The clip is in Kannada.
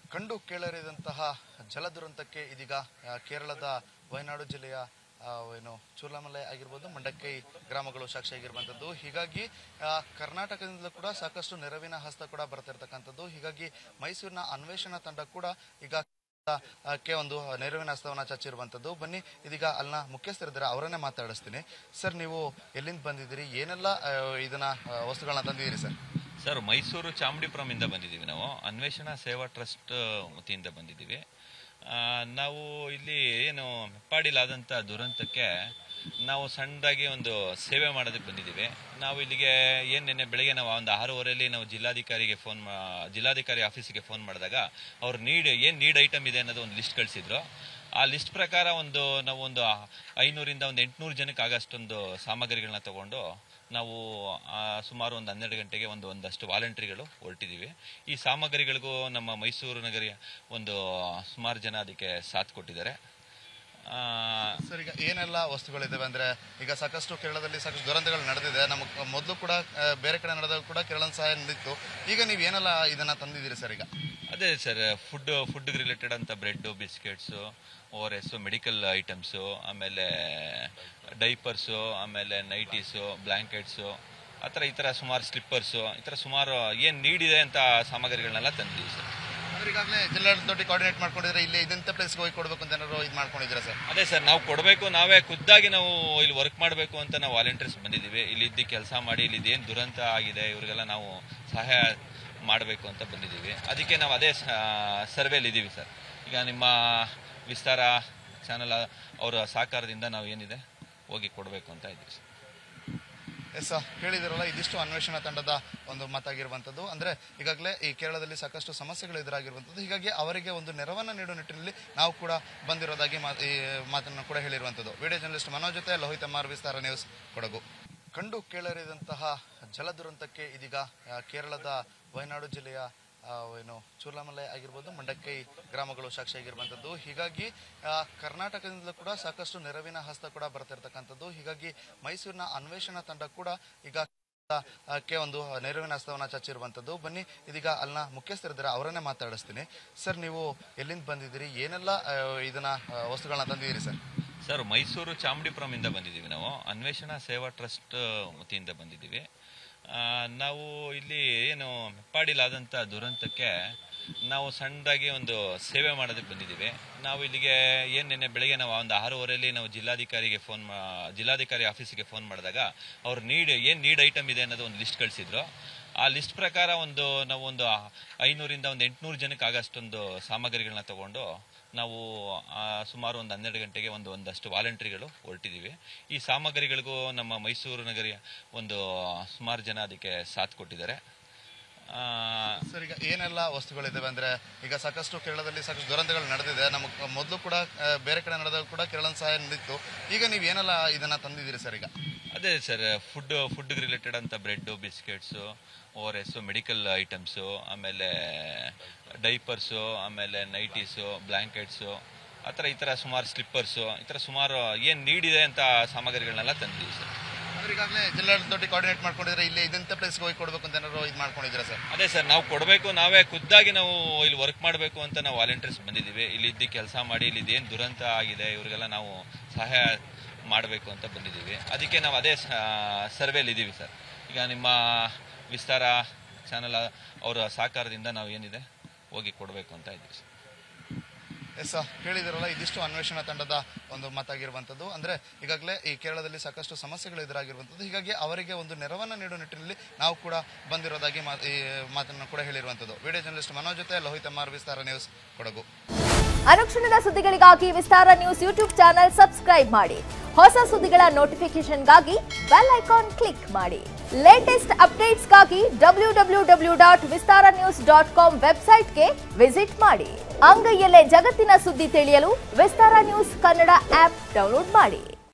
ಕಂಡು ಕೇಳರಿದಂತಹ ಜಲದುರಂತಕ್ಕೆ ಇದೀಗ ಆ, ಕೇರಳದ ವಯನಾಡು ಜಿಲ್ಲೆಯ ಆ, ಏನು ಚೂರ್ಲಮಲೆ ಆಗಿರ್ಬೋದು ಮಂಡಕ್ಕೈ ಗ್ರಾಮಗಳು ಸಾಕ್ಷಿಯಾಗಿರುವಂಥದ್ದು ಹೀಗಾಗಿ ಆ, ಕರ್ನಾಟಕದಿಂದಲೂ ಕೂಡ ಸಾಕಷ್ಟು ನೆರವಿನ ಹಸ್ತ ಕೂಡ ಬರ್ತಿರ್ತಕ್ಕಂಥದ್ದು ಹೀಗಾಗಿ ಮೈಸೂರಿನ ಅನ್ವೇಷಣಾ ತಂಡ ಕೂಡ ಈಗ ಆ, ಕ್ಕೆ ಒಂದು ನೆರವಿನ ಹಸ್ತವನ್ನ ಚಚ್ಚಿರುವಂಥದ್ದು ಬನ್ನಿ ಇದೀಗ ಅಲ್ಲಿನ ಮುಖ್ಯಸ್ಥರಿದ್ದಾರೆ ಅವರನ್ನೇ ಮಾತಾಡಿಸ್ತೀನಿ ಸರ್ ನೀವು ಎಲ್ಲಿಂದ ಬಂದಿದ್ದೀರಿ ಏನೆಲ್ಲ ಆ, ಇದನ್ನ ಆ, ವಸ್ತುಗಳನ್ನ ತಂದಿದ್ದೀರಿ ಸರ್ ಸರ್ ಮೈಸೂರು ಚಾಮುಂಡಿಪುರಮಿಂದ ಬಂದಿದ್ದೀವಿ ನಾವು ಅನ್ವೇಷಣಾ ಸೇವಾ ಟ್ರಸ್ಟ್ ವತಿಯಿಂದ ಬಂದಿದ್ದೀವಿ ಆ, ನಾವು ಇಲ್ಲಿ ಏನು ಹೆಪ್ಪಾಡಿಲಾದಂಥ ದುರಂತಕ್ಕೆ ನಾವು ಸಣ್ಣದಾಗಿ ಒಂದು ಸೇವೆ ಮಾಡೋದಕ್ಕೆ ಬಂದಿದ್ದೀವಿ ನಾವು ಇಲ್ಲಿಗೆ ಏನು ನಿನ್ನೆ ಬೆಳಗ್ಗೆ ನಾವು ಒಂದು ಆರೂವರೆಯಲ್ಲಿ ನಾವು ಜಿಲ್ಲಾಧಿಕಾರಿಗೆ ಫೋನ್ ಮಾ ಜಿಲ್ಲಾಧಿಕಾರಿ ಆಫೀಸಿಗೆ ಫೋನ್ ಮಾಡಿದಾಗ ಅವ್ರು ನೀಡ್ ಏನು ನೀಡ್ ಐಟಮ್ ಇದೆ ಅನ್ನೋದು ಒಂದು ಲಿಸ್ಟ್ ಕಳಿಸಿದ್ರು ಆ ಲಿಸ್ಟ್ ಪ್ರಕಾರ ಒಂದು ನಾವು ಒಂದು ಐನೂರಿಂದ ಒಂದು ಎಂಟುನೂರು ಜನಕ್ಕೆ ಆಗಷ್ಟೊಂದು ಸಾಮಗ್ರಿಗಳನ್ನ ತಗೊಂಡು ನಾವು ಆ, ಸುಮಾರು ಒಂದು ಹನ್ನೆರಡು ಗಂಟೆಗೆ ಒಂದು ಒಂದಷ್ಟು ವಾಲಂಟ್ರಿಗಳು ಹೊರಟಿದ್ದೀವಿ ಈ ಸಾಮಗ್ರಿಗಳಿಗೂ ನಮ್ಮ ಮೈಸೂರು ನಗರಿಯ ಒಂದು ಸುಮಾರು ಜನ ಅದಕ್ಕೆ ಸಾಥ್ ಕೊಟ್ಟಿದ್ದಾರೆ ಆ, ಸರ್ ಈಗ ಏನೆಲ್ಲ ವಸ್ತುಗಳಿದಾವೆ ಅಂದ್ರೆ ಈಗ ಸಾಕಷ್ಟು ಕೇರಳದಲ್ಲಿ ಸಾಕಷ್ಟು ದುರಂತಗಳು ನಡೆದಿದೆ ನಮಗೆ ಮೊದಲು ಕೂಡ ಆ, ಬೇರೆ ಕಡೆ ನಡೆದಾಗ ಕೂಡ ಕೇರಳದ ಸಹಾಯ ನೀಡಿತ್ತು ಈಗ ನೀವು ಏನೆಲ್ಲ ಇದನ್ನ ತಂದಿದ್ದೀರಿ ಸರ್ ಈಗ ಅದೇ ಸರ್ ಫುಡ್ ಫುಡ್ಗೆ ರಿಲೇಟೆಡ್ ಅಂತ bread biscuits O R S medical items ಆಮೇಲೆ ಡೈಪರ್ಸು ಆಮೇಲೆ ನೈಟೀಸು ಬ್ಲ್ಯಾಂಕೆಟ್ಸು ಆ ಥರ ಈ ಥರ ಸುಮಾರು ಸ್ಲಿಪ್ಪರ್ಸು ಈ ಥರ ಸುಮಾರು ಏನು ನೀಡಿದೆ ಅಂತ ಸಾಮಗ್ರಿಗಳನ್ನೆಲ್ಲ ತಂದಿದ್ದೀವಿ ಸರ್ ಅಂದ್ರೆ ಈಗಾಗಲೇ ಜಿಲ್ಲಾಡಳಿತ ಕೋಆರ್ಡಿನೇಟ್ ಮಾಡ್ಕೊಂಡಿದ್ರೆ ಇಲ್ಲಿ ಇದಂತ ಪ್ಲೇಸ್ಗೆ ಹೋಗಿ ಕೊಡ್ಬೇಕು ಅಂತ ಏನಾದ್ರು ಇದು ಮಾಡ್ಕೊಂಡಿದ್ದೀರಾ ಸರ್ ಅದೇ ಸರ್ ನಾವು ಕೊಡಬೇಕು ನಾವೇ ಖುದ್ದಾಗಿ ನಾವು ಇಲ್ಲಿ ವರ್ಕ್ ಮಾಡಬೇಕು ಅಂತ ನಾವು ವಾಲಂಟಿಯರ್ಸ್ ಬಂದಿದ್ದೀವಿ ಇಲ್ಲಿ ಇದ್ದು ಕೆಲಸ ಮಾಡಿ ಇಲ್ಲಿ ಏನು ದುರಂತ ಆಗಿದೆ ಇವರಿಗೆಲ್ಲ ನಾವು ಸಹಾಯ ಮಾಡಬೇಕು ಅಂತ ಬಂದಿದ್ದೀವಿ ಅದಕ್ಕೆ ನಾವು ಅದೇ ಸರ್ವೇಲಿ ಇದ್ದೀವಿ ಸರ್ ಈಗ ನಿಮ್ಮ ವಿಸ್ತಾರ ಚಾನಲ್ ಅವರ ಸಹಕಾರದಿಂದ ನಾವು ಏನಿದೆ ಹೋಗಿ ಕೊಡಬೇಕು ಅಂತ ಇದ್ದೀವಿ ಸರ್ ಎಸ್ ಕೇಳಿದಿರಲ್ಲ ಇದಿಷ್ಟು ಅನ್ವೇಷಣಾ ತಂಡದ ಒಂದು ಮಾತಾಗಿರುವಂಥದ್ದು ಅಂದ್ರೆ ಈಗಾಗಲೇ ಈ ಕೇರಳದಲ್ಲಿ ಸಾಕಷ್ಟು ಸಮಸ್ಯೆಗಳು ಎದುರಾಗಿರುವಂಥದ್ದು ಹೀಗಾಗಿ ಅವರಿಗೆ ಒಂದು ನೆರವನ್ನು ನೀಡುವ ನಿಟ್ಟಿನಲ್ಲಿ ನಾವು ಕೂಡ ಬಂದಿರೋದಾಗಿ ಮಾ- ಈ ಮಾತನ್ನು ಕೂಡ ಹೇಳಿರುವಂಥದ್ದು ವಿಡಿಯೋ ಜರ್ನಲಿಸ್ಟ್ ಮನೋಜ್ ಜೊತೆ ಲೋಹಿತ್ ಅಮ್ಮಾರ್ ವಿಸ್ತಾರ ನ್ಯೂಸ್ ಕೊಡಗು ಕಂಡು ಕೇಳರಿದಂತಹ ಜಲದುರಂತಕ್ಕೆ ಇದೀಗ ಆ, ಕೇರಳದ ವಯನಾಡು ಜಿಲ್ಲೆಯ ಆ, ಏನು ಚೂರ್ಲಮಲೆ ಆಗಿರ್ಬೋದು ಮಂಡಕ್ಕೈ ಗ್ರಾಮಗಳು ಸಾಕ್ಷಿಯಾಗಿರುವಂಥದ್ದು ಹೀಗಾಗಿ ಆ, ಕರ್ನಾಟಕದಿಂದಲೂ ಕೂಡ ಸಾಕಷ್ಟು ನೆರವಿನ ಹಸ್ತ ಕೂಡ ಬರ್ತಿರ್ತಕ್ಕಂಥದ್ದು ಹೀಗಾಗಿ ಮೈಸೂರಿನ ಅನ್ವೇಷಣಾ ತಂಡ ಕೂಡ ಈಗ ಆ, ಕ್ಕೆ ಒಂದು ನೆರವಿನ ಹಸ್ತವನ್ನ ಚಚ್ಚಿರುವಂಥದ್ದು ಬನ್ನಿ ಇದೀಗ ಅಲ್ಲಿನ ಮುಖ್ಯಸ್ಥರಿದ್ದಾರೆ ಅವರನ್ನೇ ಮಾತಾಡಿಸ್ತೀನಿ ಸರ್ ನೀವು ಎಲ್ಲಿಂದ ಬಂದಿದ್ದೀರಿ ಏನೆಲ್ಲ ಆ, ಇದನ್ನ ಆ, ವಸ್ತುಗಳನ್ನ ತಂದಿದ್ದೀರಿ ಸರ್ ಸರ್ ಮೈಸೂರು ಚಾಮುಂಡಿಪುರಮಿಂದ ಬಂದಿದ್ದೀವಿ ನಾವು ಅನ್ವೇಷಣಾ ಸೇವಾ ಟ್ರಸ್ಟ್ ವತಿಯಿಂದ ಬಂದಿದ್ದೀವಿ ಆ, ನಾವು ಇಲ್ಲಿ ಏನು ಹೆಪ್ಪಾಡಿಲಾದಂಥ ದುರಂತಕ್ಕೆ ನಾವು ಸಣ್ಣದಾಗಿ ಒಂದು ಸೇವೆ ಮಾಡೋದಕ್ಕೆ ಬಂದಿದ್ದೀವಿ ನಾವು ಇಲ್ಲಿಗೆ ಏನು ನಿನ್ನೆ ಬೆಳಗ್ಗೆ ನಾವು ಒಂದು ಆರೂವರೆಯಲ್ಲಿ ನಾವು ಜಿಲ್ಲಾಧಿಕಾರಿಗೆ ಫೋನ್ ಮಾ ಜಿಲ್ಲಾಧಿಕಾರಿ ಆಫೀಸಿಗೆ ಫೋನ್ ಮಾಡಿದಾಗ ಅವ್ರು ನೀಡ್ ಏನು ನೀಡ್ ಐಟಮ್ ಇದೆ ಅನ್ನೋದು ಒಂದು ಲಿಸ್ಟ್ ಕಳಿಸಿದ್ರು ಆ ಲಿಸ್ಟ್ ಪ್ರಕಾರ ಒಂದು ನಾವು ಒಂದು ಐನೂರಿಂದ ಒಂದು ಎಂಟುನೂರು ಜನಕ್ಕೆ ಆಗಷ್ಟೊಂದು ಸಾಮಗ್ರಿಗಳನ್ನ ತಗೊಂಡು ನಾವು ಆ, ಸುಮಾರು ಒಂದು ಹನ್ನೆರಡು ಗಂಟೆಗೆ ಒಂದು ಒಂದಷ್ಟು ವಾಲಂಟ್ರಿಗಳು ಹೊರಟಿದ್ದೀವಿ ಈ ಸಾಮಗ್ರಿಗಳಿಗೂ ನಮ್ಮ ಮೈಸೂರು ನಗರಿಯ ಒಂದು ಸುಮಾರು ಜನ ಅದಕ್ಕೆ ಸಾಥ್ ಕೊಟ್ಟಿದ್ದಾರೆ ಆ, ಸರ್ ಈಗ ಏನೆಲ್ಲ ವಸ್ತುಗಳಿದಾವೆ ಅಂದ್ರೆ ಈಗ ಸಾಕಷ್ಟು ಕೇರಳದಲ್ಲಿ ಸಾಕಷ್ಟು ದುರಂತಗಳು ನಡೆದಿದೆ ನಮಗೆ ಮೊದಲು ಕೂಡ ಆ, ಬೇರೆ ಕಡೆ ನಡೆದಾಗ ಕೂಡ ಕೇರಳದ ಸಹಾಯ ನೀಡಿತ್ತು ಈಗ ನೀವು ಏನೆಲ್ಲ ಇದನ್ನ ತಂದಿದ್ದೀರಿ ಸರ್ ಈಗ ಅದೇ ಸರ್ ಫುಡ್ ಫುಡ್ಗೆ ರಿಲೇಟೆಡ್ ಅಂತ bread biscuits O R S medical items ಆಮೇಲೆ ಡೈಪರ್ಸು ಆಮೇಲೆ ನೈಟೀಸು ಬ್ಲ್ಯಾಂಕೆಟ್ಸು ಆ ಥರ ಈ ಥರ ಸುಮಾರು ಸ್ಲಿಪ್ಪರ್ಸು ಈ ಥರ ಸುಮಾರು ಏನು ನೀಡಿದೆ ಅಂತ ಸಾಮಗ್ರಿಗಳನ್ನೆಲ್ಲ ತಂದಿದ್ದೀವಿ ಸರ್ ಅಂದ್ರೆ ಈಗಾಗಲೇ ಜಿಲ್ಲಾಡಳಿತ ಕೋಆರ್ಡಿನೇಟ್ ಮಾಡ್ಕೊಂಡಿದ್ರೆ ಇಲ್ಲಿ ಇದಂತ ಪ್ಲೇಸ್ಗೆ ಹೋಗಿ ಕೊಡ್ಬೇಕು ಅಂತ ಏನಾದ್ರು ಇದು ಮಾಡ್ಕೊಂಡಿದ್ದೀರಾ ಸರ್ ಅದೇ ಸರ್ ನಾವು ಕೊಡಬೇಕು ನಾವೇ ಖುದ್ದಾಗಿ ನಾವು ಇಲ್ಲಿ ವರ್ಕ್ ಮಾಡಬೇಕು ಅಂತ ನಾವು ವಾಲಂಟಿಯರ್ಸ್ ಬಂದಿದ್ದೀವಿ ಇಲ್ಲಿ ಇದ್ದು ಕೆಲಸ ಮಾಡಿ ಇಲ್ಲಿ ಏನು ದುರಂತ ಆಗಿದೆ ಇವರಿಗೆಲ್ಲ ನಾವು ಸಹಾಯ ಮಾಡಬೇಕು ಅಂತ ಬಂದಿದ್ದೀವಿ ಅದಕ್ಕೆ ನಾವು ಅದೇ ಸರ್ವೇಲಿ ಇದ್ದೀವಿ ಸರ್ ಈಗ ನಿಮ್ಮ ವಿಸ್ತಾರ ಚಾನಲ್ ಅವರ ಸಹಕಾರದಿಂದ ನಾವು ಏನಿದೆ ಹೋಗಿ ಕೊಡಬೇಕು ಅಂತ ಇದ್ದೀವಿ ಸರ್ ಎಸ್ ಕೇಳಿದಿರಲ್ಲ ಇದಿಷ್ಟು ಅನ್ವೇಷಣಾ ತಂಡದ ಒಂದು ಮಾತಾಗಿರುವಂಥದ್ದು ಅಂದ್ರೆ ಈಗಾಗಲೇ ಈ ಕೇರಳದಲ್ಲಿ ಸಾಕಷ್ಟು ಸಮಸ್ಯೆಗಳು ಎದುರಾಗಿರುವಂಥದ್ದು ಹೀಗಾಗಿ ಅವರಿಗೆ ಒಂದು ನೆರವನ್ನು ನೀಡುವ ನಿಟ್ಟಿನಲ್ಲಿ ನಾವು ಕೂಡ ಬಂದಿರೋದಾಗಿ ಮಾ- ಈ ಮಾತನ್ನು ಕೂಡ ಹೇಳಿರುವಂಥದ್ದು ವಿಡಿಯೋ ಜರ್ನಲಿಸ್ಟ್ ಮನೋಜ್ ಜೊತೆ ಲೋಹಿತ್ ಅಮ್ಮಾರ್ ವಿಸ್ತಾರ ನ್ಯೂಸ್ ಕೊಡಗು ಅನುಕ್ಷಣದ ಸುದ್ದಿಗಳಿಗಾಗಿ Vistara news YouTube channel subscribe ಮಾಡಿ ಹೊಸ ಸುದ್ದಿಗಳ ನೋಟಿಫಿಕೇಶನ್ಗಾಗಿ ಬೆಲ್ ಐಕಾನ್ ಕ್ಲಿಕ್ ಮಾಡಿ ಲೇಟೆಸ್ಟ್ ಅಪ್ಡೇಟ್ಸ್ಗಾಗಿ W W W dot Vistara news dot com ವೆಬ್ಸೈಟ್ಗೆ ವಿಸಿಟ್ ಮಾಡಿ ಅಂಗೈಯಲ್ಲೇ ಜಗತ್ತಿನ ಸುದ್ದಿ ತಿಳಿಯಲು Vistara news Kannada app download ಮಾಡಿ